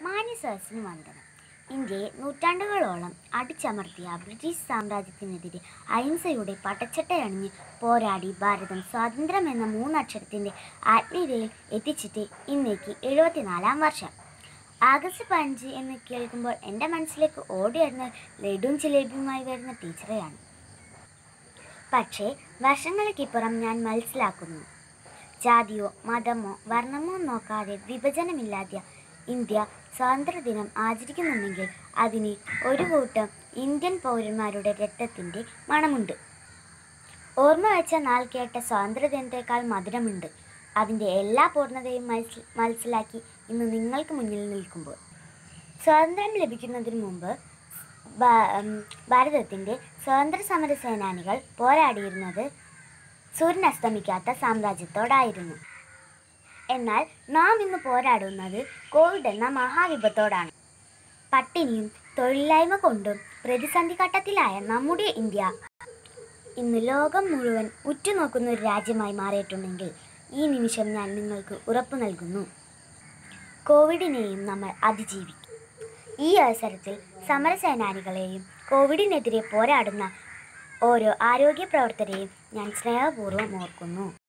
മാന്യസദസ്സിന് വന്ദനം ഇന്ത്യയെ നൂറ്റാണ്ടുകളോളം അടിച്ചമർത്തിയ ബ്രിട്ടീഷ് സാമ്രാജ്യത്തിനെതിരെ അഹിംസയുടെ പടച്ചട്ടയണിഞ്ഞ് പോരാടി ഭാരതം സ്വാതന്ത്ര്യം എന്ന മൂന്നക്ഷരത്തിൻ്റെ ആത്മീയതയിൽ എത്തിച്ചിട്ട് ഇന്നേക്ക് എഴുപത്തിനാലാം വർഷം ആഗസ്റ്റ് പതിനഞ്ച് എന്ന് കേൾക്കുമ്പോൾ എൻ്റെ മനസ്സിലേക്ക് ഓടി വരുന്ന ലഡുവും ജിലേബിയുമായി വരുന്ന ടീച്ചറെയാണ് പക്ഷേ വർഷങ്ങൾക്കിപ്പുറം ഞാൻ മനസ്സിലാക്കുന്നു ജാതിയോ മതമോ വർണ്ണമോ നോക്കാതെ വിഭജനമില്ലാതെ ഇന്ത്യ സ്വാതന്ത്ര്യദിനം ആചരിക്കുന്നുണ്ടെങ്കിൽ അതിന് ഒരു കൂട്ടം ഇന്ത്യൻ പൗരന്മാരുടെ രക്തത്തിൻ്റെ മണമുണ്ട് ഓർമ്മ വെച്ച നാൾ കേട്ട സ്വാതന്ത്ര്യദിനത്തേക്കാൾ മധുരമുണ്ട് അതിൻ്റെ എല്ലാ പൂർണ്ണതയും മനസ്സി മനസ്സിലാക്കി ഇന്ന് നിങ്ങൾക്ക് മുന്നിൽ നിൽക്കുമ്പോൾ സ്വാതന്ത്ര്യം ലഭിക്കുന്നതിന് മുമ്പ് ഭാ- ഉം, ഭാരതത്തിൻ്റെ സ്വാതന്ത്ര്യ സമര സേനാനികൾ പോരാടിയിരുന്നത് സൂര്യൻ അസ്തമിക്കാത്ത സാമ്രാജ്യത്തോടായിരുന്നു എന്നാൽ നാം ഇന്ന് പോരാടുന്നത് കോവിഡ് എന്ന മഹാവിപത്തോടാണ് പട്ടിണിയും തൊഴിലില്ലായ്മ കൊണ്ടും പ്രതിസന്ധി ഘട്ടത്തിലായ നമ്മുടെ ഇന്ത്യ ഇന്ന് ലോകം മുഴുവൻ ഉറ്റുനോക്കുന്ന ഒരു രാജ്യമായി മാറിയിട്ടുണ്ടെങ്കിൽ ഈ നിമിഷം ഞാൻ നിങ്ങൾക്ക് ഉറപ്പു നൽകുന്നു കോവിഡിനെയും നമ്മൾ അതിജീവിക്കും ഈ അവസരത്തിൽ സമരസേനാനികളെയും കോവിഡിനെതിരെ പോരാടുന്ന ഓരോ ആരോഗ്യ പ്രവർത്തകരെയും ഞാൻ സ്നേഹപൂർവ്വം ഓർക്കുന്നു